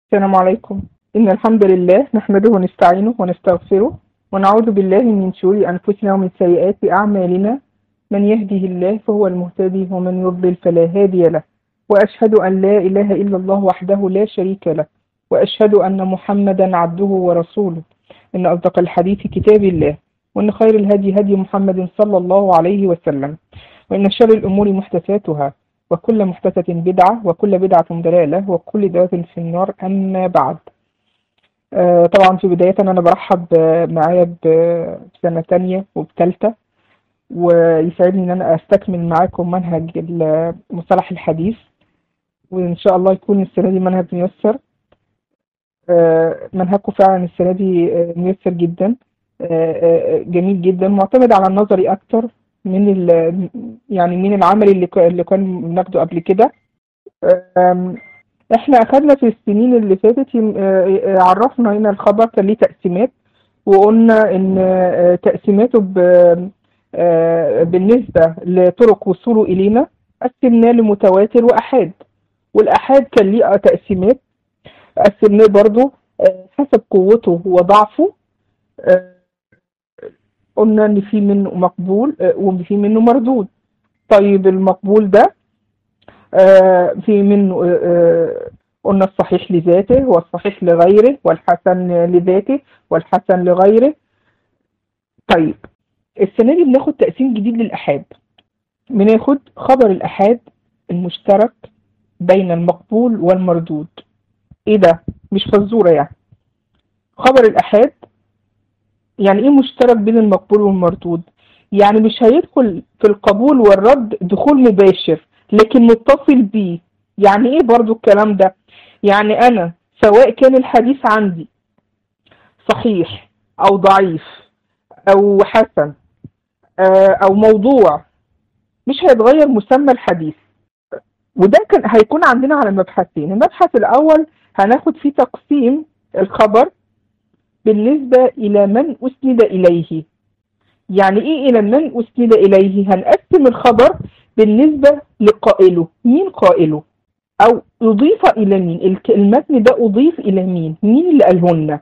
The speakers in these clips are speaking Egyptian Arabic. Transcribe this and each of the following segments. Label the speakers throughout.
Speaker 1: السلام عليكم إن الحمد لله نحمده ونستعينه ونستغفره ونعوذ بالله من شرور أنفسنا ومن سيئات أعمالنا من يهده الله فهو المهتدي ومن يضلل فلا هادي له وأشهد أن لا إله إلا الله وحده لا شريك له وأشهد أن محمدا عبده ورسوله إن أصدق الحديث كتاب الله وإن خير الهدي هدي محمد صلى الله عليه وسلم وإن شر الأمور محدثاتها وكل محدثة بدعة وكل بدعة ضلالة وكل ضلالة في النار أما بعد آه، طبعا في بداية أنا برحب آه، معايا ب- بسنة تانية وبتالتة ويسعدني إن أنا أستكمل معاكم منهج ال- مصطلح الحديث وإن شاء الله يكون السنة دي منهج ميسر آه، منهجكم فعلا السنة دي آه، ميسر جدا آه، آه، جميل جدا معتمد على النظري أكتر من ال يعني من العمل اللي ك- اللي كان بناخده قبل كده آم، احنا اخدنا في السنين اللي فاتت يم- آه، آه، عرفنا هنا الخبر كان ليه تقسيمات وقلنا ان آه، تقسيماته ب- آه، بالنسبة لطرق وصوله الينا قسمناه لمتواتر واحاد والاحاد كان ليه تقسيمات قسمناه برضو آه، حسب قوته وضعفه آه، قلنا ان في منه مقبول آه، وفي منه مردود طيب المقبول ده آه، في منه آه، آه، قلنا الصحيح لذاته والصحيح لغيره والحسن لذاته والحسن لغيره طيب السنة دي بناخد تقسيم جديد للأحاد بناخد خبر الأحاد المشترك بين المقبول والمردود ايه ده مش فزورة يعني خبر الأحاد يعني ايه مشترك بين المقبول والمردود يعني مش هيدخل في القبول والرد دخول مباشر لكن متصل بيه يعني ايه برضو الكلام ده يعني انا سواء كان الحديث عندي صحيح او ضعيف او حسن آه، او موضوع مش هيتغير مسمى الحديث وده كان هيكون عندنا على مبحثين المبحث الاول هناخد فيه تقسيم الخبر بالنسبة إلى من أسند إليه يعني إيه إلى من أسند إليه هنقسم الخبر بالنسبة لقائله مين قائله أو أضيف إلى مين الك- المتن ده أضيف إلى مين مين اللي قاله لنا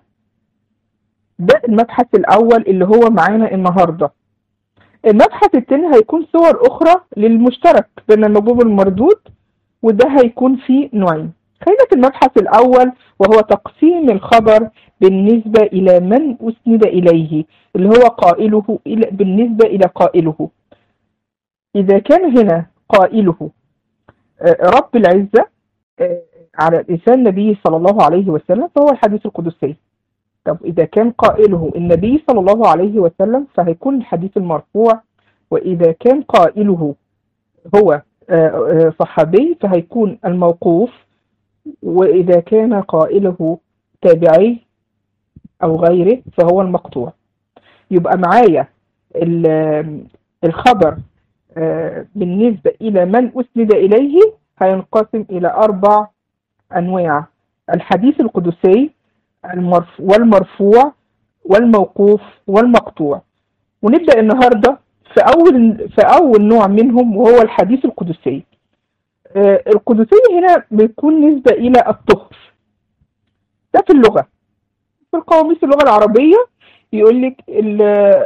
Speaker 1: ده المبحث الأول اللي هو معانا النهاردة المبحث التاني هيكون صور أخرى للمشترك بين المقبول والمردود وده هيكون فيه نوعين خلينا في المبحث الأول وهو تقسيم الخبر بالنسبة إلى من أسند إليه اللي هو قائله إلى بالنسبة إلى قائله إذا كان هنا قائله آه، رب العزة آه، على لسان النبي صلى الله عليه وسلم فهو الحديث القدسي طب إذا كان قائله النبي صلى الله عليه وسلم فهيكون الحديث المرفوع وإذا كان قائله هو آه، آه، صحابي فهيكون الموقوف وإذا كان قائله تابعي أو غيره فهو المقطوع يبقى معايا ال- الخبر آه، بالنسبة إلى من أسند إليه هينقسم إلى أربع أنواع الحديث القدسي المرف- والمرفوع والموقوف والمقطوع ونبدأ النهاردة في أول في أول نوع منهم وهو الحديث القدسي آه، القدسي هنا بيكون نسبة إلى الطهر ده في اللغة في القواميس اللغة العربية يقول لك ال-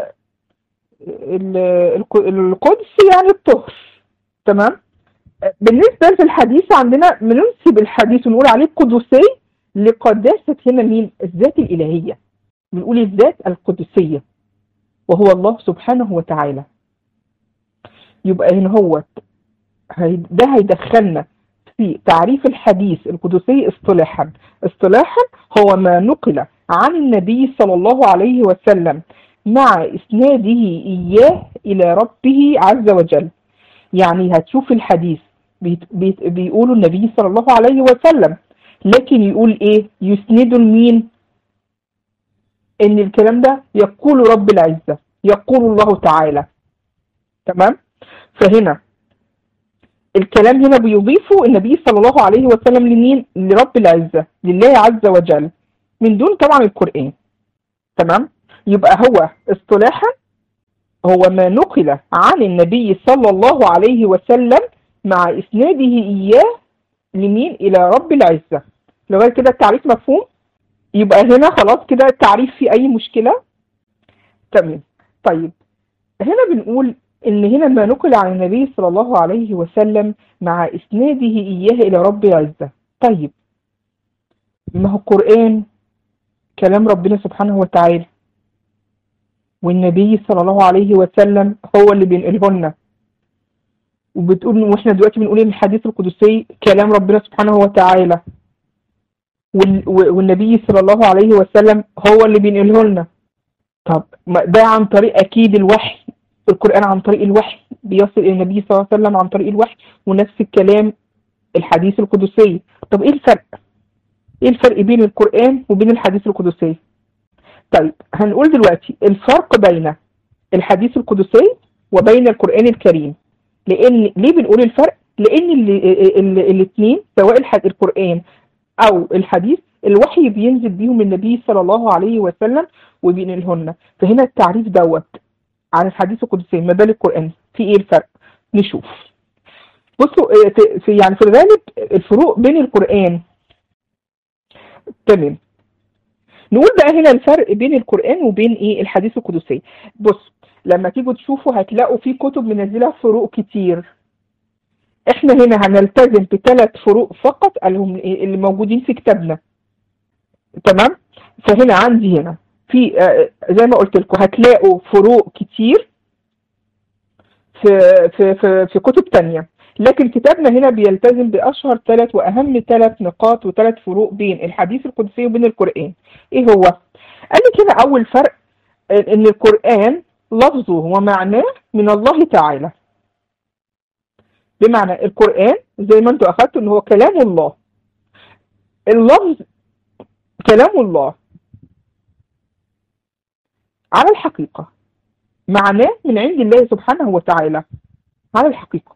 Speaker 1: ال- الق- القدس يعني الطهر تمام بالنسبة في الحديث عندنا بننسب الحديث ونقول عليه قدسي لقداسة هنا مين الذات الإلهية بنقول الذات القدسية وهو الله سبحانه وتعالى يبقى هنا هو هي- ده هيدخلنا في تعريف الحديث القدسي اصطلاحا اصطلاحا هو ما نقل عن النبي صلى الله عليه وسلم مع إسناده إياه إلى ربه عز وجل يعني هتشوف الحديث بيت بيت بيقولوا النبي صلى الله عليه وسلم لكن يقول ايه يسندوا لمين ان الكلام ده يقول رب العزة يقول الله تعالى تمام فهنا الكلام هنا بيضيفه النبي صلى الله عليه وسلم لمين لرب العزة لله عز وجل من دون طبعا القرآن تمام يبقى هو اصطلاحا هو ما نقل عن النبي صلى الله عليه وسلم مع إسناده إياه لمين إلى رب العزة لغايه كده التعريف مفهوم يبقى هنا خلاص كده التعريف فيه اي مشكله تمام طيب هنا بنقول ان هنا ما نقل عن النبي صلى الله عليه وسلم مع اسناده اياه الى رب العزه طيب ما هو القران كلام ربنا سبحانه وتعالى والنبي صلى الله عليه وسلم هو اللي بينقله لنا وبتقول واحنا دلوقتي بنقول ان الحديث القدسي كلام ربنا سبحانه وتعالى والنبي صلى الله عليه وسلم هو اللي بينقله لنا طب ده عن طريق اكيد الوحي القران عن طريق الوحي بيصل الى النبي صلى الله عليه وسلم عن طريق الوحي ونفس الكلام الحديث القدسي طب ايه الفرق ايه الفرق بين القران وبين الحديث القدسي طيب هنقول دلوقتي الفرق بين الحديث القدسي وبين القران الكريم لان ليه بنقول الفرق لان الاثنين سواء القران او الحديث الوحي بينزل بيهم النبي صلى الله عليه وسلم وبينقلهن فهنا التعريف دوت عن الحديث القدسي ما بال القران في ايه الفرق نشوف بصوا في يعني في الغالب الفروق بين القران تمام نقول بقى هنا الفرق بين القران وبين ايه الحديث القدسي بص لما تيجوا تشوفوا هتلاقوا في كتب منزله فروق كتير احنا هنا هنلتزم بثلاث فروق فقط اللي موجودين في كتابنا تمام فهنا عندي هنا في زي ما قلت لكم هتلاقوا فروق كتير في في في, في كتب تانية لكن كتابنا هنا بيلتزم باشهر ثلاث واهم ثلاث نقاط وثلاث فروق بين الحديث القدسي وبين القران ايه هو قال لك هنا اول فرق ان القران لفظه ومعناه من الله تعالى بمعنى القرآن زي ما انتوا أخدتوا إن هو كلام الله اللفظ كلام الله على الحقيقة معناه من عند الله سبحانه وتعالى على الحقيقة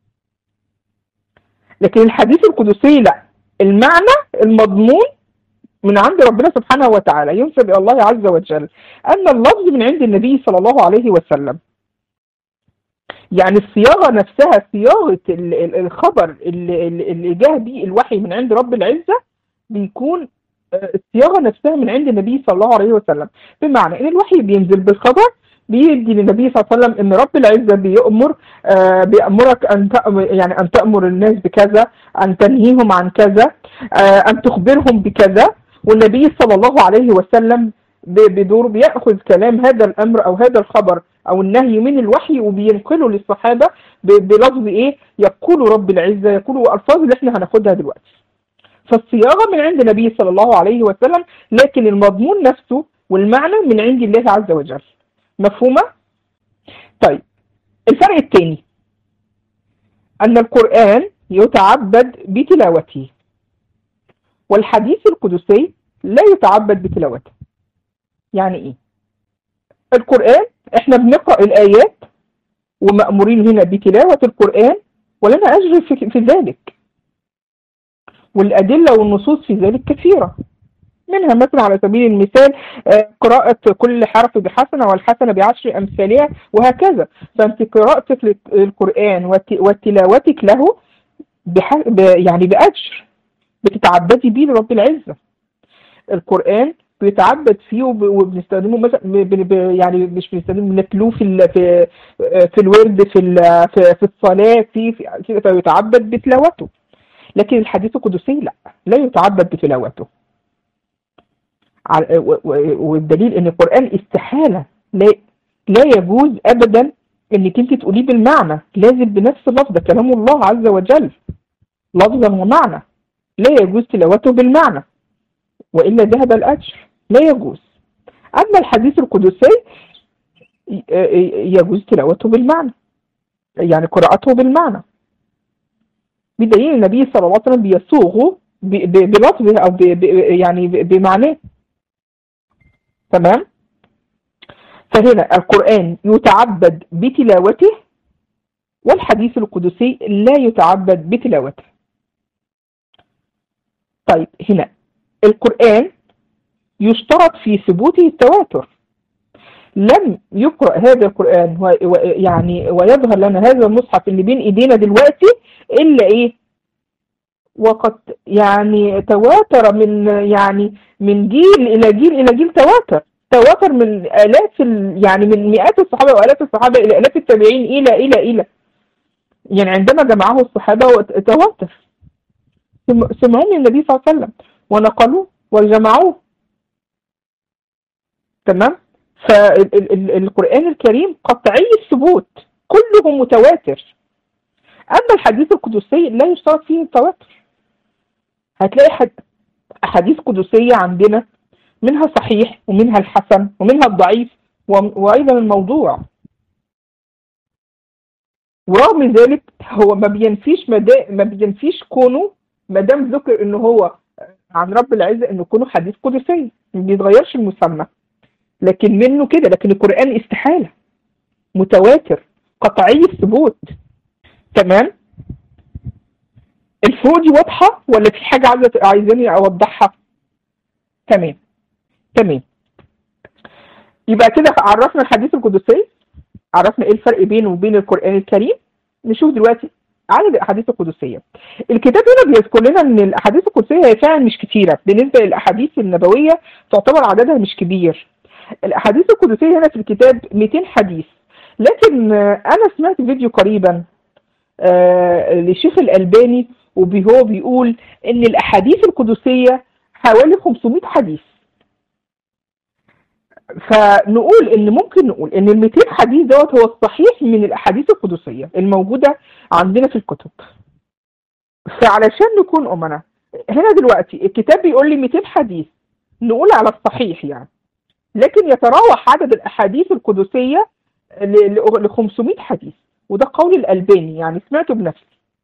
Speaker 1: لكن الحديث القدسي لا المعنى المضمون من عند ربنا سبحانه وتعالى ينسب إلى الله عز وجل أن اللفظ من عند النبي صلى الله عليه وسلم يعني الصياغه نفسها صياغه الخبر اللي, اللي جه بيه الوحي من عند رب العزه بيكون الصياغه نفسها من عند النبي صلى الله عليه وسلم بمعنى ان الوحي بينزل بالخبر بيدي للنبي صلى الله عليه وسلم ان رب العزه بيأمر آه بيأمرك ان يعني ان تأمر الناس بكذا ان تنهيهم عن كذا آه ان تخبرهم بكذا والنبي صلى الله عليه وسلم بدور بياخذ كلام هذا الامر او هذا الخبر او النهي من الوحي وبينقله للصحابه بلفظ ايه يقول رب العزه يقول الفاظ اللي احنا هناخدها دلوقتي فالصياغه من عند النبي صلى الله عليه وسلم لكن المضمون نفسه والمعنى من عند الله عز وجل مفهومه طيب الفرق الثاني ان القران يتعبد بتلاوته والحديث القدسي لا يتعبد بتلاوته يعني ايه القرآن احنا بنقرأ الآيات ومأمورين هنا بتلاوة القرآن ولنا أجر في, في ذلك والأدلة والنصوص في ذلك كثيرة منها مثلا على سبيل المثال قراءة كل حرف بحسنة والحسنة بعشر أمثالها وهكذا فأنت قراءتك للقرآن وتلاوتك له بح... ب... يعني بأجر بتتعبدي بيه لرب العزة القرآن بيتعبد فيه وبنستخدمه مثلا يعني مش بنستخدمه بنتلوه في ال في في الورد في ال في, في الصلاه في, في فيتعبد بتلاوته لكن الحديث القدسي لا لا يتعبد بتلاوته والدليل ان القران استحاله لا لا يجوز ابدا انك انت تقوليه بالمعنى لازم بنفس اللفظ ده كلام الله عز وجل لفظا ومعنى لا يجوز تلاوته بالمعنى والا ذهب الاجر لا يجوز اما الحديث القدسي يجوز تلاوته بالمعنى يعني قراءته بالمعنى بدليل النبي صلى الله عليه وسلم بيصوغه بلفظه او ب يعني بمعناه تمام فهنا القرآن يتعبد بتلاوته والحديث القدسي لا يتعبد بتلاوته طيب هنا القرآن يشترط في ثبوته التواتر لم يقرأ هذا القرآن و يعني ويظهر لنا هذا المصحف اللي بين ايدينا دلوقتي الا ايه وقد يعني تواتر من يعني من جيل إلى جيل إلى جيل تواتر تواتر من آلاف ال... يعني من مئات الصحابة وآلاف الصحابة إلى آلاف التابعين إلى إلى إلى يعني عندما جمعه الصحابة تواتر سمعوا من النبي صلى الله عليه وسلم ونقلوه وجمعوه تمام فالقرآن الكريم قطعي الثبوت كله متواتر أما الحديث القدسي لا يشترط فيه التواتر هتلاقي حد... أحاديث قدسية عندنا منها صحيح ومنها الحسن ومنها الضعيف و... وأيضا الموضوع ورغم ذلك هو ما بينفيش مدا... ما بينفيش كونه ما دام ذكر ان هو عن رب العزة انه كونه حديث قدسي ما بيتغيرش المسمى لكن منه كده لكن القرآن استحالة متواتر قطعي الثبوت تمام الفروق دي واضحة ولا في حاجة عايزة عايزاني أوضحها تمام تمام يبقى كده عرفنا الحديث القدسي عرفنا ايه الفرق بينه وبين القرآن الكريم نشوف دلوقتي عدد الاحاديث القدسيه الكتاب هنا بيذكر لنا ان الاحاديث القدسيه هي فعلا مش كتيره بالنسبه للاحاديث النبويه تعتبر عددها مش كبير الاحاديث القدسيه هنا في الكتاب 200 حديث لكن انا سمعت فيديو قريبا آه لشيخ الالباني وهو بيقول ان الاحاديث القدسيه حوالي 500 حديث فنقول ان ممكن نقول ان ال 200 حديث دوت هو الصحيح من الاحاديث القدسيه الموجوده عندنا في الكتب فعلشان نكون امنا هنا دلوقتي الكتاب بيقول لي 200 حديث نقول على الصحيح يعني لكن يتراوح عدد الاحاديث القدسيه ل 500 حديث وده قول الالباني يعني سمعته بنفسي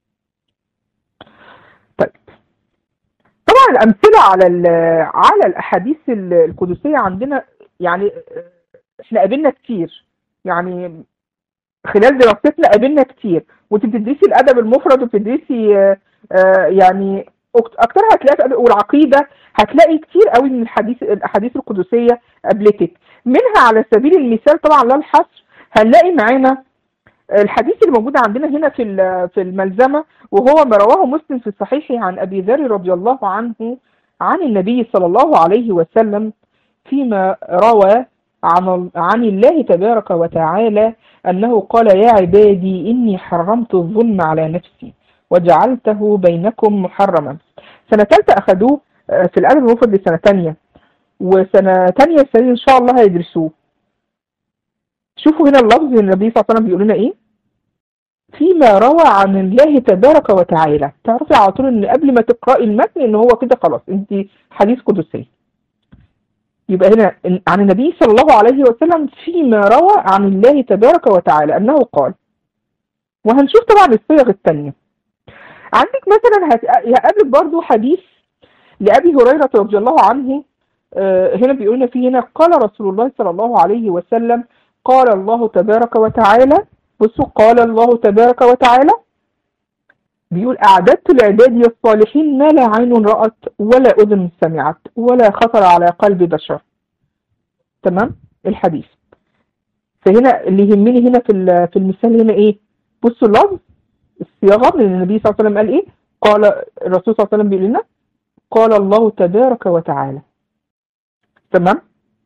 Speaker 1: طيب طبعا الامثله على على الاحاديث القدسيه عندنا يعني احنا قابلنا كتير يعني خلال دراستنا قابلنا كتير وانت بتدرسي الادب المفرد وبتدرسي آه يعني اكترها هتلاقي والعقيده هتلاقي كتير قوي من الحديث الاحاديث القدسيه قابلتك منها على سبيل المثال طبعا لا الحصر هنلاقي معانا الحديث اللي موجود عندنا هنا في في الملزمه وهو ما رواه مسلم في صحيحه عن ابي ذر رضي الله عنه عن النبي صلى الله عليه وسلم فيما روى عن عن الله تبارك وتعالى أنه قال يا عبادي إني حرمت الظلم على نفسي وجعلته بينكم محرما سنة ثالثة أخذوه في الأدب المفرد لسنة ثانية وسنة ثانية السنة إن شاء الله هيدرسوه شوفوا هنا اللفظ النبي صلى الله عليه وسلم بيقول لنا إيه فيما روى عن الله تبارك وتعالى تعرفي على طول ان قبل ما تقرأي المتن ان هو كده خلاص انت حديث قدسي يبقى هنا عن النبي صلى الله عليه وسلم فيما روى عن الله تبارك وتعالى أنه قال وهنشوف طبعا الصيغ الثانية عندك مثلا هقابلك برضو حديث لأبي هريرة رضي الله عنه هنا بيقولنا فيه هنا قال رسول الله صلى الله عليه وسلم قال الله تبارك وتعالى بصوا قال الله تبارك وتعالى بيقول أعددت لعبادي الصالحين ما لا عين رأت ولا أذن سمعت ولا خطر على قلب بشر تمام الحديث فهنا اللي يهمني هنا في في المثال هنا ايه بصوا اللفظ الصياغه من النبي صلى الله عليه وسلم قال ايه قال الرسول صلى الله عليه وسلم بيقول لنا قال الله تبارك وتعالى تمام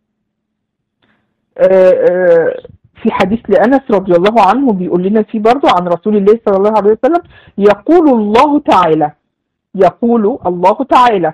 Speaker 1: آآ آآ في حديث لأنس رضي الله عنه بيقول لنا فيه برضه عن رسول الله صلى الله عليه وسلم يقول الله تعالى يقول الله تعالى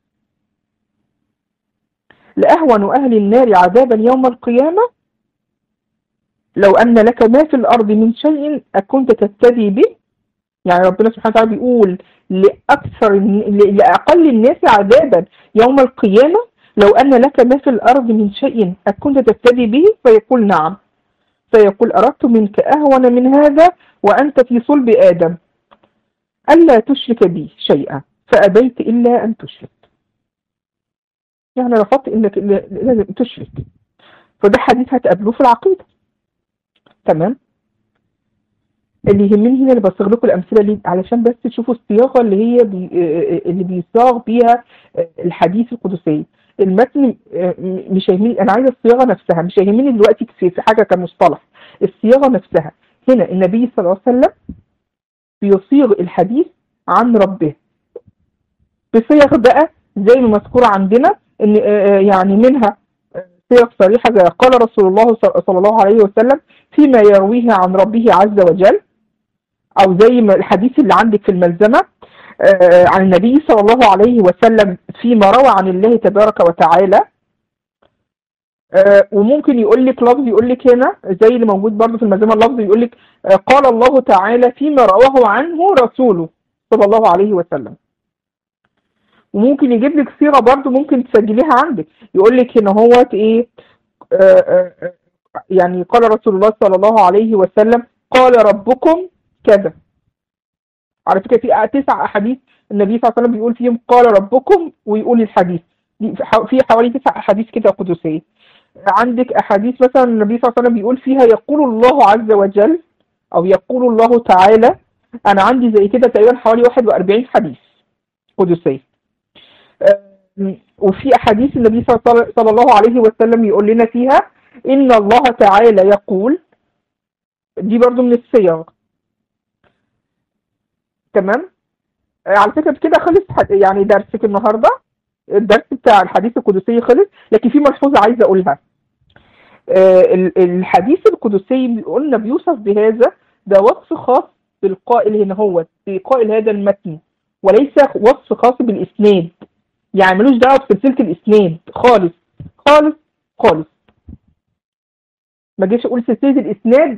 Speaker 1: لأهون أهل النار عذابا يوم القيامة لو أن لك ما في الأرض من شيء أكنت تفتدي به يعني ربنا سبحانه وتعالى بيقول لأكثر لأقل الناس عذابا يوم القيامة لو أن لك ما في الأرض من شيء أكنت تفتدي به فيقول نعم فيقول أردت منك أهون من هذا وأنت في صلب آدم ألا تشرك بي شيئا فأبيت إلا أن تشرك يعني رفضت إنك لازم تشرك فده حديث هتقابلوه في العقيدة تمام اللي يهمني هنا اللي بصيغ لكم الامثله ليه علشان بس تشوفوا الصياغه اللي هي بي اللي بيصاغ بيها الحديث القدسي المتن مش يهمني انا عايزه الصياغه نفسها مش يهمني دلوقتي في حاجه كمصطلح الصياغه نفسها هنا النبي صلى الله عليه وسلم بيصيغ الحديث عن ربه بصيغ بقى زي ما مذكورة عندنا ان يعني منها صيغ صريحة زي قال رسول الله صلى الله عليه وسلم فيما يرويه عن ربه عز وجل او زي ما الحديث اللي عندك في الملزمة عن النبي صلى الله عليه وسلم فيما روى عن الله تبارك وتعالى وممكن يقول لك لفظ يقول لك هنا زي اللي موجود برضه في الملزمة اللفظ يقول لك قال الله تعالى فيما رواه عنه رسوله صلى الله عليه وسلم وممكن يجيب لك صيغه برضو ممكن تسجليها عندك يقول لك هنا هو ايه آآ آآ يعني قال رسول الله صلى الله عليه وسلم قال ربكم كذا على فكره في تسع احاديث النبي صلى الله عليه وسلم بيقول فيهم قال ربكم ويقول الحديث في حوالي تسع احاديث كده قدسيه عندك احاديث مثلا النبي صلى الله عليه وسلم بيقول فيها يقول الله عز وجل او يقول الله تعالى انا عندي زي كده تقريبا حوالي 41 حديث قدسيه وفي احاديث النبي صلى الله عليه وسلم يقول لنا فيها ان الله تعالى يقول دي برضو من الصيغ تمام على فكره كده خلص يعني درسك النهارده الدرس بتاع الحديث القدسي خلص لكن في ملحوظه عايزه اقولها الحديث القدسي قلنا بيوصف بهذا ده وصف خاص بالقائل هنا هو بقائل هذا المتن وليس وصف خاص بالاسناد يعني ملوش دعوه بسلسله الاسناد خالص خالص خالص ما جيش اقول سلسله الاسناد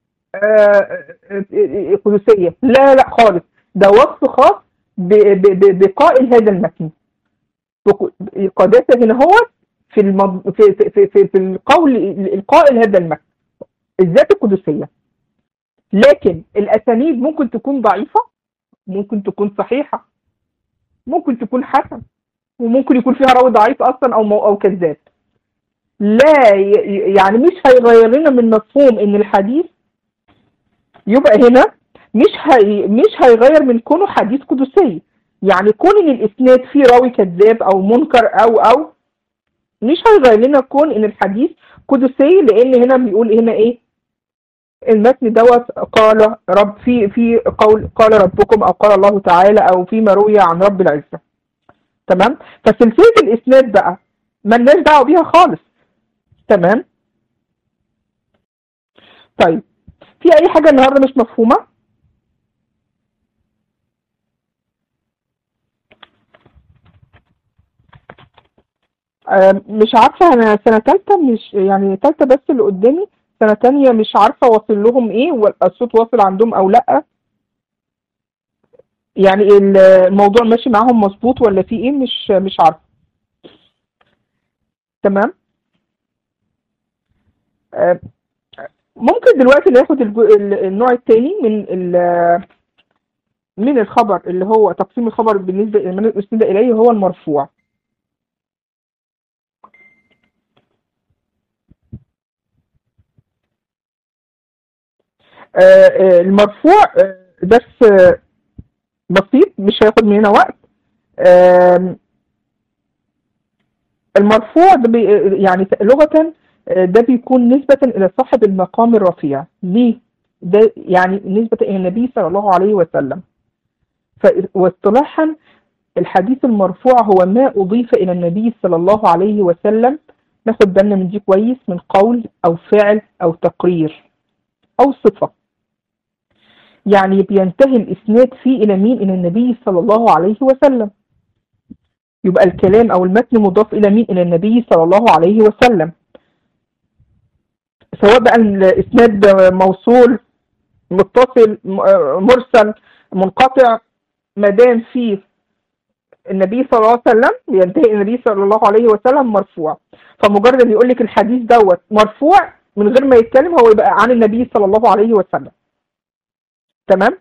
Speaker 1: قدسيه لا لا خالص ده وصف خاص بقائل هذا المتن قداسه هنا هو في المض... في, في, في, في, في القول القائل هذا المتن الذات القدسيه لكن الاسانيد ممكن تكون ضعيفه ممكن تكون صحيحه ممكن تكون حسن وممكن يكون فيها راوي ضعيف اصلا او مو او كذاب لا يعني مش هيغير لنا من مفهوم ان الحديث يبقى هنا مش هي مش هيغير من كونه حديث قدسي يعني كون ان الاسناد فيه راوي كذاب او منكر او او مش هيغير لنا كون ان الحديث قدسي لان هنا بيقول هنا ايه المتن دوت قال رب في في قول قال ربكم او قال الله تعالى او فيما روي عن رب العزه تمام فسلسله الاسناد بقى ملناش دعوه بيها خالص تمام طيب في اي حاجه النهارده مش مفهومه مش عارفه انا سنه ثالثه مش يعني ثالثه بس اللي قدامي سنه تانية مش عارفه واصل لهم ايه والصوت واصل عندهم او لا يعني الموضوع ماشي معاهم مظبوط ولا في ايه مش مش عارفه تمام ممكن دلوقتي ناخد النوع الثاني من من الخبر اللي هو تقسيم الخبر بالنسبه لمن اسند اليه هو المرفوع المرفوع بس بسيط مش هياخد مننا وقت المرفوع ده بي يعني لغة ده بيكون نسبة إلى صاحب المقام الرفيع ليه؟ ده يعني نسبة إلى النبي صلى الله عليه وسلم واصطلاحا الحديث المرفوع هو ما أضيف إلى النبي صلى الله عليه وسلم ناخد بالنا من دي كويس من قول أو فعل أو تقرير أو صفة يعني بينتهي الإسناد فيه إلى مين؟ إلى النبي صلى الله عليه وسلم يبقى الكلام أو المتن مضاف إلى مين؟ إلى النبي صلى الله عليه وسلم سواء بقى الإسناد موصول متصل مرسل منقطع ما دام فيه النبي صلى الله عليه وسلم ينتهي النبي صلى الله عليه وسلم مرفوع فمجرد ان يقول لك الحديث دوت مرفوع من غير ما يتكلم هو يبقى عن النبي صلى الله عليه وسلم تمام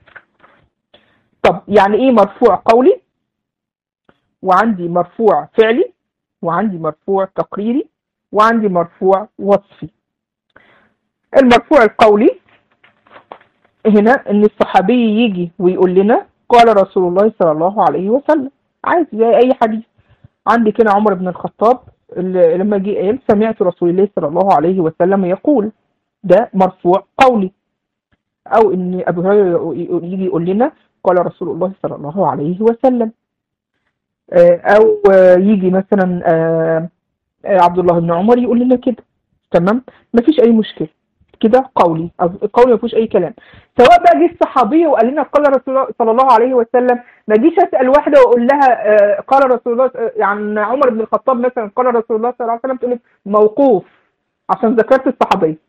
Speaker 1: طب يعني ايه مرفوع قولي وعندي مرفوع فعلي وعندي مرفوع تقريري وعندي مرفوع وصفي المرفوع القولي هنا ان الصحابي يجي ويقول لنا قال رسول الله صلى الله عليه وسلم عادي زي اي حديث عندك هنا عمر بن الخطاب اللي لما جه قال سمعت رسول الله صلى الله عليه وسلم يقول ده مرفوع قولي او ان ابو هريره يجي يقول لنا قال رسول الله صلى الله عليه وسلم آه، او آه، يجي مثلا آه، آه، عبد الله بن عمر يقول لنا كده تمام مفيش اي مشكله كده قولي أو- قولي ما فيهوش اي كلام سواء بقى جه الصحابي وقال لنا قال رسول الله صلى الله عليه وسلم ما جيش اسال واحده واقول لها آه، قال رسول الله آه، يعني عمر بن الخطاب مثلا قال رسول الله صلى الله عليه وسلم تقول لك موقوف عشان ذكرت الصحابي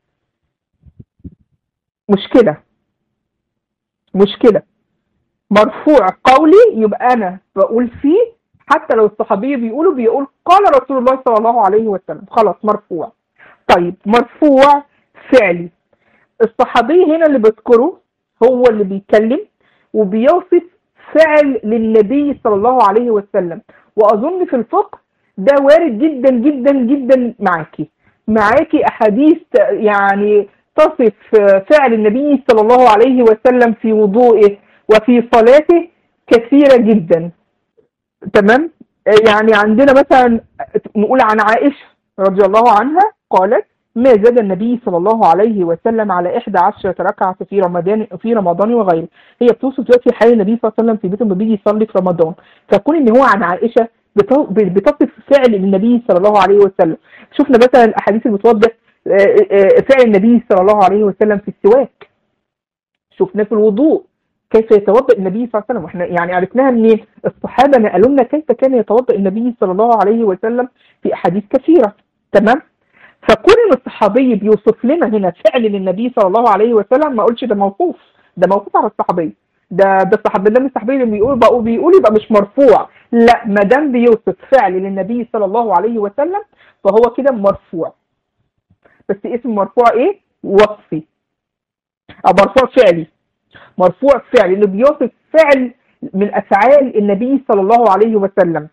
Speaker 1: مشكله مشكله مرفوع قولي يبقى انا بقول فيه حتى لو الصحابي بيقولوا بيقول قال رسول الله صلى الله عليه وسلم خلاص مرفوع طيب مرفوع فعلي الصحابي هنا اللي بذكره هو اللي بيتكلم وبيوصف فعل للنبي صلى الله عليه وسلم واظن في الفقه ده وارد جدا جدا جدا معاكي معاكي احاديث يعني تصف فعل النبي صلى الله عليه وسلم في وضوئه وفي صلاته كثيرة جدا تمام يعني عندنا مثلا نقول عن عائشة رضي الله عنها قالت ما زاد النبي صلى الله عليه وسلم على 11 ركعة في رمضان في رمضان وغيره هي بتوصف دلوقتي حال النبي صلى الله عليه وسلم في بيته لما بيجي يصلي في رمضان فكون ان هو عن عائشة بتو- بتصف فعل النبي صلى الله عليه وسلم شفنا مثلا الاحاديث اللي بتوضح آه، آه، فعل النبي صلى الله عليه وسلم في السواك شفناه في الوضوء كيف يتوضا النبي صلى الله عليه وسلم واحنا يعني عرفناها منين الصحابه نقلوا لنا كيف كان يتوضا النبي صلى الله عليه وسلم في احاديث كثيره تمام فكون ان الصحابي بيوصف لنا هنا فعل للنبي صلى الله عليه وسلم ما اقولش ده موقوف ده موقوف على الصحابي ده ده الصحابي ده من الصحابي اللي بيقول بقى بيقول يبقى مش مرفوع لا ما دام بيوصف فعل للنبي صلى الله عليه وسلم فهو كده مرفوع بس اسم مرفوع ايه وصفي او مرفوع فعلي مرفوع فعل انه بيوصف فعل من افعال النبي صلى الله عليه وسلم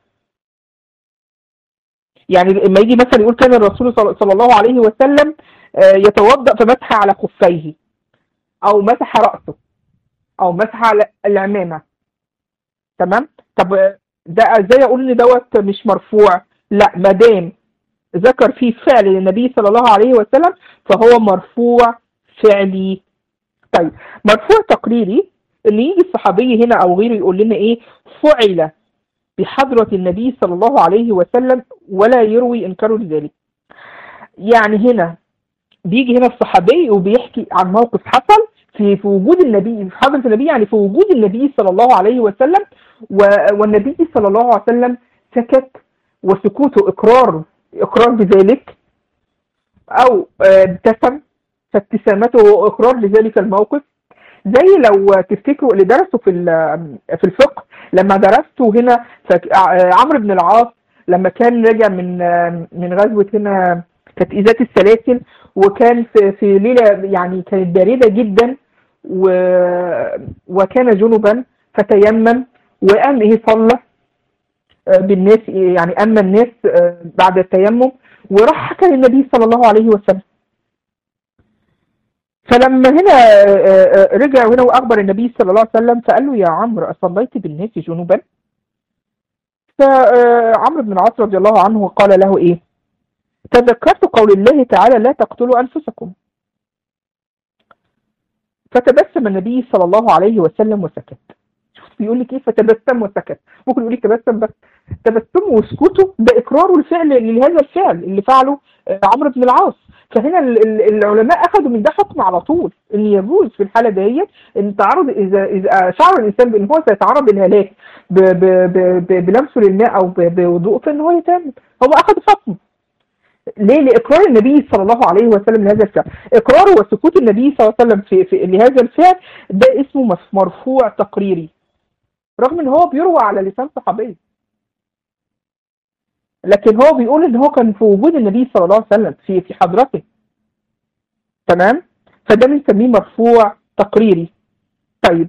Speaker 1: يعني لما يجي مثلا يقول كان الرسول صلى صلى الله عليه وسلم آه، يتوضا فمسح على خفيه او مسح راسه او مسح على العمامه تمام طب آه، ده ازاي اقول ان دوت مش مرفوع لا ما دام ذكر فيه فعل للنبي صلى الله عليه وسلم فهو مرفوع فعلي طيب مرفوع تقريري اللي يجي الصحابي هنا او غيره يقول لنا ايه فعل بحضرة النبي صلى الله عليه وسلم ولا يروي انكاره لذلك يعني هنا بيجي هنا الصحابي وبيحكي عن موقف حصل في في وجود النبي في حضرة النبي يعني في وجود النبي صلى الله عليه وسلم و- والنبي صلى الله عليه وسلم سكت وسكوته اقرار اقرار بذلك او آه، ابتسم فابتسامته اقرار لذلك الموقف زي لو تفتكروا اللي درسوا في ال- في الفقه لما درستوا هنا فك- ع- عمرو بن العاص لما كان راجع من من غزوه هنا كانت ذات السلاسل وكان في في ليله يعني كانت بارده جدا و وكان جنبا فتيمم وقام ايه صلى آه، بالناس يعني اما الناس آه، بعد التيمم وراح حكى للنبي صلى الله عليه وسلم فلما هنا آه، آه، رجع هنا واخبر النبي صلى الله عليه وسلم فقال له يا عمرو اصليت بالناس جنوبا فعمرو بن العاص رضي الله عنه قال له ايه تذكرت قول الله تعالى لا تقتلوا انفسكم فتبسم النبي صلى الله عليه وسلم وسكت شوف بيقول لك ايه فتبسم وسكت ممكن يقول لك تبسم بس تبسم وسكوته ده اقراره الفعل لهذا الفعل اللي فعله آه، عمرو بن العاص فهنا ال- ال- العلماء اخذوا من ده حكم على طول ان يجوز في الحاله ديت ان تعرض اذا اذا شعر الانسان بان هو سيتعرض للهلاك ب- ب- ب- ب- بلمسه للماء او ب- بوضوء فان هو يتم هو اخذ حكم ليه لاقرار النبي صلى الله عليه وسلم لهذا الفعل اقراره وسكوت النبي صلى الله عليه وسلم في, في لهذا الفعل ده اسمه مف- مرفوع تقريري رغم ان هو بيروى على لسان صحابي لكن هو بيقول ان هو كان في وجود النبي صلى الله عليه وسلم في في حضرته تمام فده بنسميه مرفوع تقريري طيب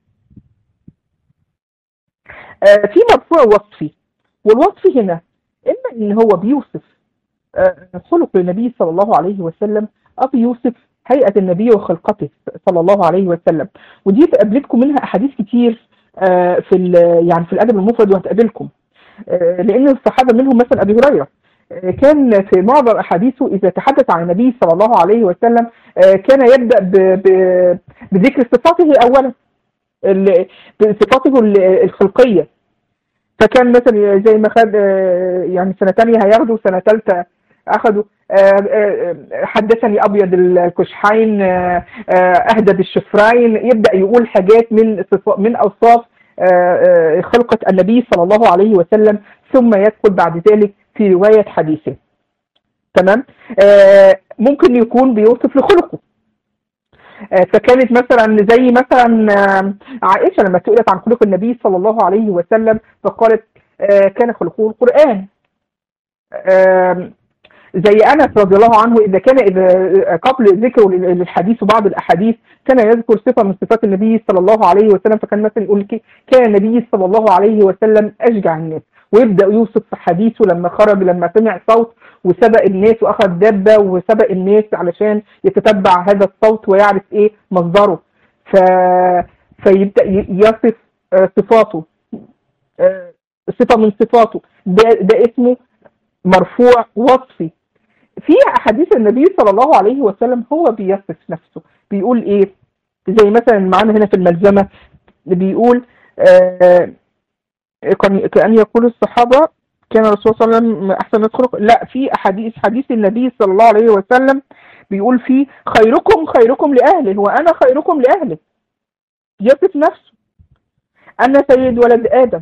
Speaker 1: آه في مرفوع وصفي والوصفي هنا اما ان هو بيوصف آه خلق النبي صلى الله عليه وسلم او بيوصف هيئة النبي وخلقته صلى الله عليه وسلم ودي تقابلكم منها احاديث كتير آه في ال- يعني في الادب المفرد وهتقابلكم آه، لان الصحابه منهم مثلا ابي هريره آه، كان في معظم احاديثه اذا تحدث عن النبي صلى الله عليه وسلم آه، كان يبدا ب- ب- بذكر صفاته اولا ال- بصفاته ال- الخلقيه فكان مثلا زي ما خد آه، يعني سنة تانية هياخدوا سنة تالتة أخدوا آه، آه، حدثني أبيض الكشحين آه، آه، أهدى بالشفرين يبدأ يقول حاجات من صفا- من أوصاف آه، آه، خلقة النبي صلى الله عليه وسلم ثم يدخل بعد ذلك في رواية حديثه تمام آه، ممكن يكون بيوصف لخلقه آه، فكانت مثلا زي مثلا آه، عائشة لما سئلت عن خلق النبي صلى الله عليه وسلم فقالت آه، كان خلقه القرآن آم، زي أنس رضي الله عنه إذا كان إذا قبل ذكره لل- للحديث وبعض الأحاديث كان يذكر صفة من صفات النبي صلى الله عليه وسلم فكان مثلا يقول كي- كان النبي صلى الله عليه وسلم أشجع الناس ويبدأ يوصف في حديثه لما خرج لما سمع صوت وسبق الناس وأخذ دابة وسبق الناس علشان يتتبع هذا الصوت ويعرف إيه مصدره ف... فيبدأ ي- يصف آه، صفاته آه، صفة من صفاته ده, ده اسمه مرفوع وصفي في احاديث النبي صلى الله عليه وسلم هو بيصف نفسه بيقول ايه زي مثلا معانا هنا في الملزمه بيقول آه كان كان يقول الصحابه كان الرسول صلى الله عليه وسلم احسن الناس خلق لا في احاديث حديث النبي صلى الله عليه وسلم بيقول فيه خيركم خيركم لاهله وانا خيركم لاهله يصف نفسه انا سيد ولد ادم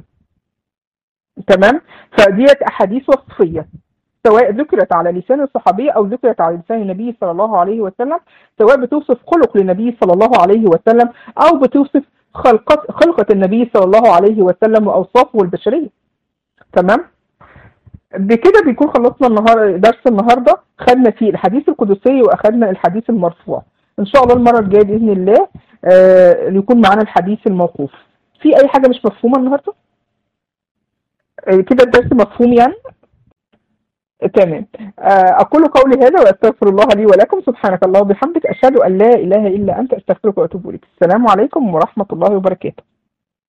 Speaker 1: تمام فديت احاديث وصفيه سواء ذكرت على لسان الصحابي او ذكرت على لسان النبي صلى الله عليه وسلم سواء بتوصف خلق للنبي صلى الله عليه وسلم او بتوصف خلقة خلقة النبي صلى الله عليه وسلم واوصافه البشرية تمام بكده بيكون خلصنا النهار درس النهارده خدنا فيه الحديث القدسي واخدنا الحديث المرفوع ان شاء الله المره الجايه باذن الله آه يكون معانا الحديث الموقوف في اي حاجه مش مفهومه النهارده آه كده الدرس مفهوم يعني تمام آه، أقول قولي هذا وأستغفر الله لي ولكم سبحانك الله وبحمدك أشهد أن لا إله إلا أنت أستغفرك وأتوب إليك السلام عليكم ورحمة الله وبركاته